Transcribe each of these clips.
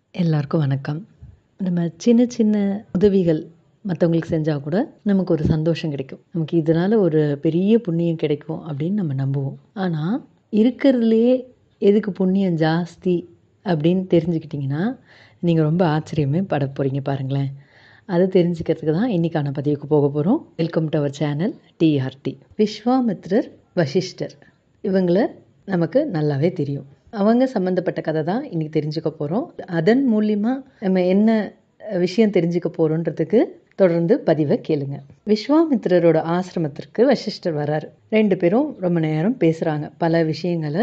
எல்லாருக்கும் வணக்கம் நம்ம சின்ன சின்ன உதவிகள் மற்றவங்களுக்கு செஞ்சால் கூட நமக்கு ஒரு சந்தோஷம் கிடைக்கும் நமக்கு இதனால் ஒரு பெரிய புண்ணியம் கிடைக்கும் அப்படின்னு நம்ம நம்புவோம் ஆனால் இருக்கிறதுலையே எதுக்கு புண்ணியம் ஜாஸ்தி அப்படின்னு தெரிஞ்சுக்கிட்டிங்கன்னா நீங்கள் ரொம்ப ஆச்சரியமே பட போகிறீங்க பாருங்களேன் அதை தெரிஞ்சுக்கிறதுக்கு தான் இன்றைக்கான பதிவுக்கு போக போகிறோம் welcome to our channel TRD விஸ்வாமித்ரர் வசிஷ்டர் இவங்களை நமக்கு நல்லாவே தெரியும் அவங்க சம்மந்தப்பட்ட கதை தான் இன்றைக்கி தெரிஞ்சுக்க போகிறோம் அதன் மூலிமா நம்ம என்ன விஷயம் தெரிஞ்சுக்க போகிறோன்றதுக்கு தொடர்ந்து பதிவை கேளுங்க விஸ்வாமித்திரரோட ஆசிரமத்திற்கு வசிஷ்டர் வராரு ரெண்டு பேரும் ரொம்ப நேரம் பேசுகிறாங்க பல விஷயங்களை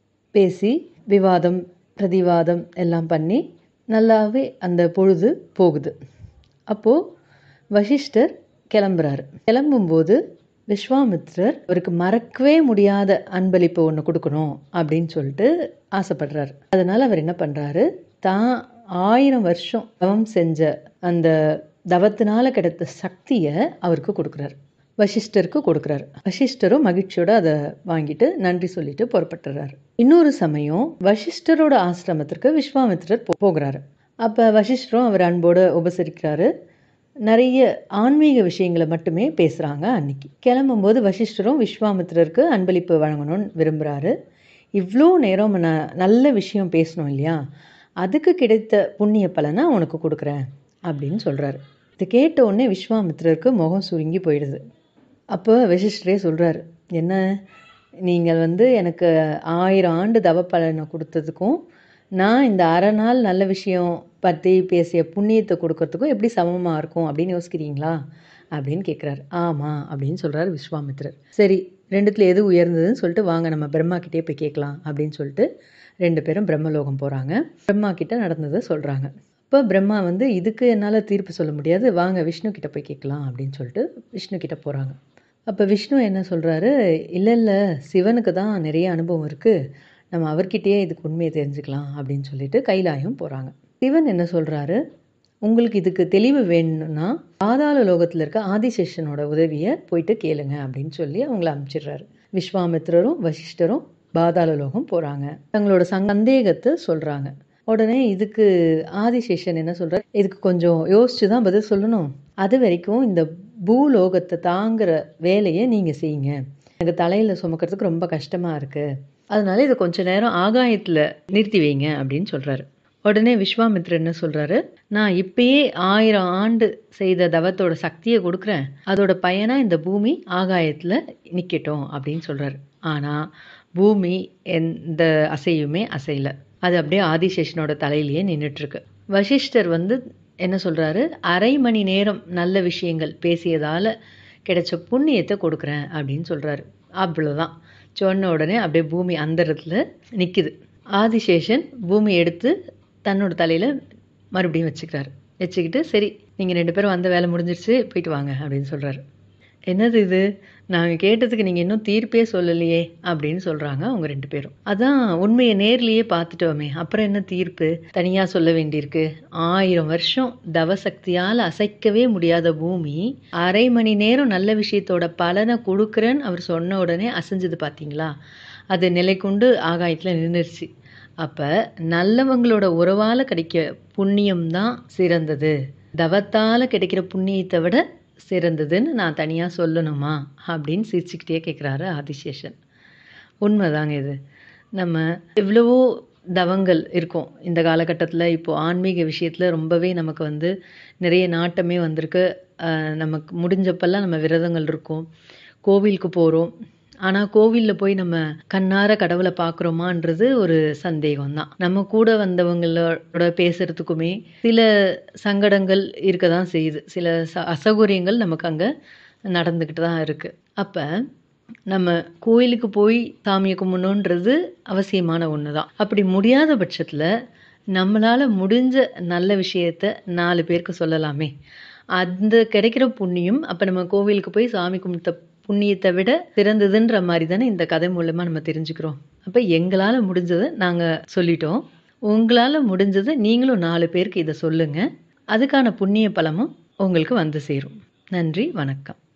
பேசி விவாதம் பிரதிவாதம் எல்லாம் பண்ணி நல்லாவே அந்த பொழுது போகுது அப்போது வசிஷ்டர் கிளம்புறாரு கிளம்பும்போது விஸ்வாமித்ரர் அவருக்கு மறக்கவே முடியாத அன்பளிப்பு ஒன்று கொடுக்கணும் அப்படின்னு சொல்லிட்டு ஆசைப்படுறாரு அதனால் அவர் என்ன பண்ணுறாரு தான் ஆயிரம் வருஷம் தவம் செஞ்ச அந்த தவத்தினால கிடைத்த சக்தியை அவருக்கு கொடுக்குறாரு வசிஷ்டருக்கு கொடுக்குறாரு வசிஷ்டரும் மகிழ்ச்சியோட அதை வாங்கிட்டு நன்றி சொல்லிட்டு புறப்பட்டுறாரு இன்னொரு சமயம் வசிஷ்டரோட ஆசிரமத்திற்கு விஸ்வாமித்திரர் போ- போகிறாரு அப்போ வசிஷ்டரும் அவர் அன்போடு உபசரிக்கிறாரு நிறைய ஆன்மீக விஷயங்களை மட்டுமே பேசுகிறாங்க அன்னைக்கு கிளம்பும்போது வசிஷ்டரும் விஸ்வாமித்திரருக்கு அன்பளிப்பு வழங்கணும்னு விரும்புகிறாரு இவ்வளோ நேரம் நான் நல்ல விஷயம் பேசணும் இல்லையா அதுக்கு கிடைத்த புண்ணிய பலனை உனக்கு கொடுக்குறேன் அப்படின்னு சொல்கிறாரு இதை கேட்ட உடனே விஸ்வாமித்திரருக்கு முகம் சுருங்கி போயிடுது அப்போ வசிஷ்டரே சொல்கிறாரு என்ன நீங்கள் வந்து எனக்கு ஆயிரம் ஆண்டு தவ பலனை கொடுத்ததுக்கும் நான் இந்த அரை நாள் நல்ல விஷயம் பற்றி பேசிய புண்ணியத்தை கொடுக்கறதுக்கும் எப்படி சமமாக இருக்கும் அப்படின்னு யோசிக்கிறீங்களா அப்படின்னு கேட்குறாரு ஆமாம் அப்படின்னு சொல்கிறாரு விஸ்வாமித்திரர் சரி ரெண்டுத்துல எது உயர்ந்ததுன்னு சொல்லிட்டு வாங்க நம்ம பிரம்மா கிட்டே போய் கேட்கலாம் அப்படின்னு சொல்லிட்டு ரெண்டு பேரும் பிரம்மலோகம் போகிறாங்க பிரம்மா கிட்ட நடந்ததை சொல்கிறாங்க இப்போ பிரம்மா வந்து இதுக்கு என்னால் தீர்ப்பு சொல்ல முடியாது வாங்க விஷ்ணு கிட்ட போய் கேட்கலாம் அப்படின்னு சொல்லிட்டு விஷ்ணு கிட்ட போகிறாங்க அப்போ விஷ்ணு என்ன சொல்கிறாரு இல்லை இல்லை சிவனுக்கு தான் நிறைய அனுபவம் இருக்குது நம்ம அவர்கிட்டயே இதுக்கு உண்மையை தெரிஞ்சுக்கலாம் அப்படின்னு சொல்லிட்டு கைலாயம் போகிறாங்க சிவன் என்ன சொல்கிறாரு உங்களுக்கு இதுக்கு தெளிவு வேணும்னா பாதாள லோகத்தில் இருக்க ஆதிசேஷனோட உதவியை போயிட்டு கேளுங்க அப்படின்னு சொல்லி அவங்கள அனுப்பிச்சிடுறாரு விஸ்வாமித்திரரும் வசிஷ்டரும் பாதாள லோகம் போகிறாங்க தங்களோட சந்தேகத்தை சொல்கிறாங்க உடனே இதுக்கு ஆதிசேஷன் என்ன சொல்றாரு இதுக்கு கொஞ்சம் யோசிச்சு தான் பதில் சொல்லணும் அது வரைக்கும் இந்த பூலோகத்தை தாங்குற வேலையை நீங்கள் செய்யுங்க எனக்கு தலையில் சுமக்கிறதுக்கு ரொம்ப கஷ்டமாக இருக்குது அதனால இதை கொஞ்ச நேரம் ஆகாயத்தில் நிறுத்தி வைங்க அப்படின்னு சொல்கிறாரு உடனே விஸ்வாமித்ரர் என்ன சொல்கிறாரு நான் இப்பயே ஆயிரம் ஆண்டு செய்த தவத்தோட சக்தியை கொடுக்குறேன் அதோட பயனாக இந்த பூமி ஆகாயத்தில் நிற்கட்டும் அப்படின்னு சொல்கிறாரு ஆனால் பூமி எந்த அசையுமே அசையல அது அப்படியே ஆதிசேஷனோட தலையிலேயே நின்றுட்டுருக்கு வசிஷ்டர் வந்து என்ன சொல்கிறாரு அரை மணி நேரம் நல்ல விஷயங்கள் பேசியதால் கிடைச்ச புண்ணியத்தை கொடுக்குறேன் அப்படின்னு சொல்கிறாரு அவ்வளோதான் சொன்ன உடனே அப்படியே பூமி அந்தரத்தில் நிற்கிது ஆதிசேஷன் பூமி எடுத்து தன்னோட தலையில் மறுபடியும் வச்சுக்கிறாரு வச்சுக்கிட்டு சரி நீங்கள் ரெண்டு பேரும் வந்த வேலை முடிஞ்சிருச்சு போயிட்டு வாங்க அப்படின்னு சொல்கிறாரு என்னது இது நாங்கள் கேட்டதுக்கு நீங்கள் இன்னும் தீர்ப்பே சொல்லலையே அப்படின்னு சொல்கிறாங்க அவங்க ரெண்டு பேரும் அதான் உண்மையை நேர்லேயே பார்த்துட்டோமே அப்புறம் என்ன தீர்ப்பு தனியாக சொல்ல வேண்டியிருக்கு ஆயிரம் வருஷம் தவசக்தியால் அசைக்கவே முடியாத பூமி அரை மணி நேரம் நல்ல விஷயத்தோட பலனை கொடுக்குறேன்னு அவர் சொன்ன உடனே அசைஞ்சது பார்த்தீங்களா அது நிலை கொண்டு ஆகாயத்தில் நின்றுச்சு அப்போ நல்லவங்களோட உறவால் கிடைக்க புண்ணியம் தான் சிறந்தது தவத்தால் கிடைக்கிற புண்ணியத்தை விட சிறந்ததுன்னு நான் தனியாக சொல்லணுமா அப்படின்னு சிரிச்சுக்கிட்டே கேட்குறாரு ஆதிசேஷன் உண்மைதாங்க இது நம்ம எவ்வளவோ தவங்கள் இருக்கும் இந்த காலகட்டத்தில் இப்போ ஆன்மீக விஷயத்தில் ரொம்பவே நமக்கு வந்து நிறைய நாட்டமே வந்திருக்கு அஹ் நமக்கு முடிஞ்சப்பெல்லாம் நம்ம விரதங்கள் இருக்கும் கோவிலுக்கு போகிறோம் ஆனால் கோவிலில் போய் நம்ம கண்ணார கடவுளை பார்க்குறோமான்றது ஒரு சந்தேகம் தான் நம்ம கூட வந்தவங்களோட பேசுறதுக்குமே சில சங்கடங்கள் இருக்க தான் செய்யுது சில ச அசௌகரியங்கள் நமக்கு அங்கே நடந்துக்கிட்டு தான் இருக்குது அப்போ நம்ம கோயிலுக்கு போய் சாமியை கும்பிடணுன்றது அவசியமான ஒன்று தான் அப்படி முடியாத பட்சத்தில் நம்மளால் முடிஞ்ச நல்ல விஷயத்த நாலு பேருக்கு சொல்லலாமே அந்த கிடைக்கிற புண்ணியம் அப்போ நம்ம கோவிலுக்கு போய் சாமி கும்பிட்ட புண்ணியத்தை விட சிறந்ததுன்ற மாதிரி தானே இந்த கதை மூலமாக நம்ம தெரிஞ்சுக்கிறோம் அப்போ எங்களால் முடிஞ்சதை நாங்கள் சொல்லிட்டோம் உங்களால் முடிஞ்சதை நீங்களும் நாலு பேருக்கு இதை சொல்லுங்கள் அதுக்கான புண்ணிய பலமும் உங்களுக்கு வந்து சேரும் நன்றி வணக்கம்